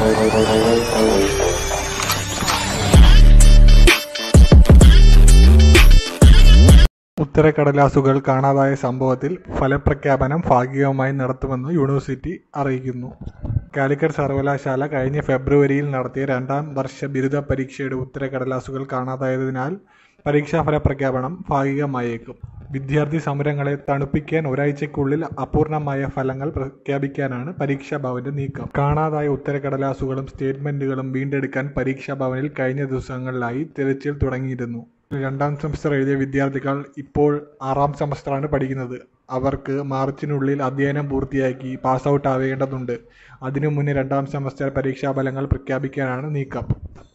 ഉത്തരക്കടലാസുകൾ കാണാതായ സംഭവത്തിൽ ഫലപ്രഖ്യാപനം ഭാഗികമായി നടത്തുമെന്ന് യൂണിവേഴ്സിറ്റി അറിയിക്കുന്നു കാലിക്കറ്റ് സർവകലാശാല കഴിഞ്ഞ ഫെബ്രുവരിയിൽ നടത്തിയ രണ്ടാം വർഷ ബിരുദ പരീക്ഷയുടെ ഉത്തരക്കടലാസുകൾ കാണാതായതിനാൽ പരീക്ഷാഫല പ്രഖ്യാപനം ഭാഗികമായേക്കും വിദ്യാർത്ഥി സമരങ്ങളെ തണുപ്പിക്കാൻ ഒരാഴ്ചയ്ക്കുള്ളിൽ അപൂർണമായ ഫലങ്ങൾ പ്രഖ്യാപിക്കാനാണ് പരീക്ഷാ ഭവന്റെ നീക്കം കാണാതായ ഉത്തരക്കടലാസുകളും സ്റ്റേറ്റ്മെന്റുകളും വീണ്ടെടുക്കാൻ പരീക്ഷാ ഭവനിൽ കഴിഞ്ഞ ദിവസങ്ങളിലായി തിരച്ചിൽ തുടങ്ങിയിരുന്നു രണ്ടാം സെമസ്റ്റർ എഴുതിയ വിദ്യാർത്ഥികൾ ഇപ്പോൾ ആറാം സെമസ്റ്ററാണ് പഠിക്കുന്നത് അവർക്ക് മാർച്ചിനുള്ളിൽ അധ്യയനം പൂർത്തിയാക്കി പാസ് ഔട്ട് ആവേണ്ടതുണ്ട് അതിനു മുന്നേ രണ്ടാം സെമസ്റ്റർ പരീക്ഷാഫലങ്ങൾ പ്രഖ്യാപിക്കാനാണ് നീക്കം